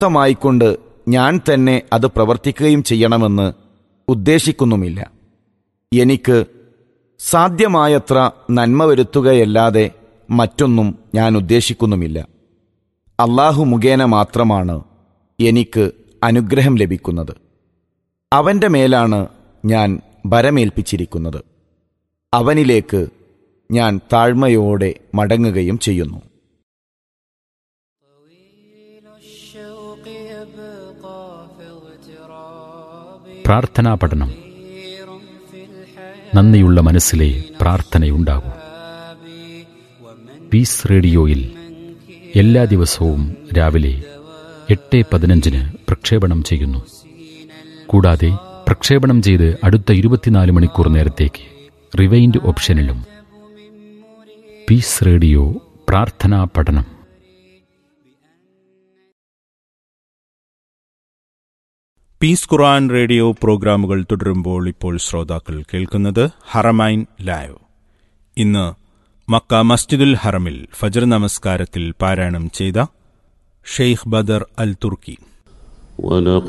യുക്തമായിക്കൊണ്ട് ഞാൻ തന്നെ അത് പ്രവർത്തിക്കുകയും ചെയ്യണമെന്ന് ഉദ്ദേശിക്കുന്നുമില്ല എനിക്ക് സാധ്യമായത്ര നന്മ വരുത്തുകയല്ലാതെ മറ്റൊന്നും ഞാൻ ഉദ്ദേശിക്കുന്നുമില്ല അള്ളാഹു മുഖേന മാത്രമാണ് എനിക്ക് അനുഗ്രഹം ലഭിക്കുന്നത് അവന്റെ മേലാണ് ഞാൻ ഭരമേൽപ്പിച്ചിരിക്കുന്നത് അവനിലേക്ക് ഞാൻ താഴ്മയോടെ മടങ്ങുകയും ചെയ്യുന്നു الشوق يبقى في اغتراب പ്രാർത്ഥനാ പഠനം كثير في الحياة നന്ദിയുള്ള മനസ്സിലെ പ്രാർത്ഥനയുണ്ടാകൂ പീസ് റേഡിയോയിൽ എല്ലാ ദിവസവും രാവിലെ എട്ട് പതിനഞ്ചിന് പ്രക്ഷേപണം ചെയ്യുന്നു കൂടാതെ പ്രക്ഷേപണം ചെയ്ത് അടുത്ത ഇരുപത്തിനാല് മണിക്കൂർ നേരത്തേക്ക് റിവൈൻഡ് ഓപ്ഷനിലും പീസ് റേഡിയോ പ്രാർത്ഥനാ പഠനം പീസ് ഖുറാൻ റേഡിയോ പ്രോഗ്രാമുകൾ തുടരുമ്പോൾ ഇപ്പോൾ ശ്രോതാക്കൾ കേൾക്കുന്നത് ഹറമൈൻ ലൈവ് ഇന്ന് മക്ക മസ്ജിദുൽ ഹറമിൽ ഫജർ നമസ്കാരത്തിൽ പാരായണം ചെയ്ത ഷെയ്ഖ് ബദർ അൽ തുർക്കി ولقد